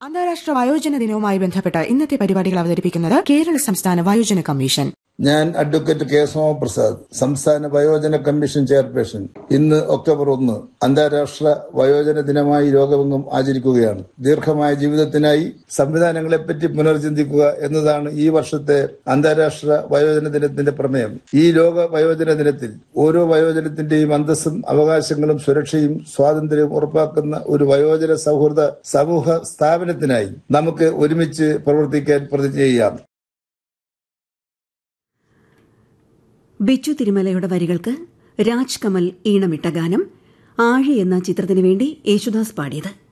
അന്താരാഷ്ട്ര വയോജന ദിനവുമായി ബന്ധപ്പെട്ട് ഇന്നത്തെ പരിപാടികൾ അവതരിപ്പിക്കുന്നത് കേരള സംസ്ഥാന വയോജന കമ്മീഷൻ ഞാൻ അഡ്വക്കേറ്റ് കെ സോമപ്രസാദ് സംസ്ഥാന വയോജന കമ്മീഷൻ ചെയർപേഴ്സൺ ഇന്ന് ഒക്ടോബർ ഒന്ന് അന്താരാഷ്ട്ര വയോജന ദിനമായി ലോകമെങ്ങും ആചരിക്കുകയാണ് ദീർഘമായ ജീവിതത്തിനായി സംവിധാനങ്ങളെപ്പറ്റി പുനർചിന്തിക്കുക എന്നതാണ് ഈ വർഷത്തെ അന്താരാഷ്ട്ര വയോജന ദിനത്തിന്റെ പ്രമേയം ഈ ലോക വയോജന ദിനത്തിൽ ഓരോ വയോജനത്തിന്റെയും അന്തസ്സും അവകാശങ്ങളും സുരക്ഷയും സ്വാതന്ത്ര്യവും ഉറപ്പാക്കുന്ന ഒരു വയോജന സൗഹൃദ സമൂഹ സ്ഥാപനത്തിനായി നമുക്ക് ഒരുമിച്ച് പ്രവർത്തിക്കാൻ പ്രതിജ്ഞ ചെയ്യാം ബിച്ചു തിരുമലയുടെ വരികൾക്ക് രാജ് കമൽ ഈണമിട്ട ഗാനം ആഴി എന്ന ചിത്രത്തിനു വേണ്ടി യേശുദാസ് പാടിയത്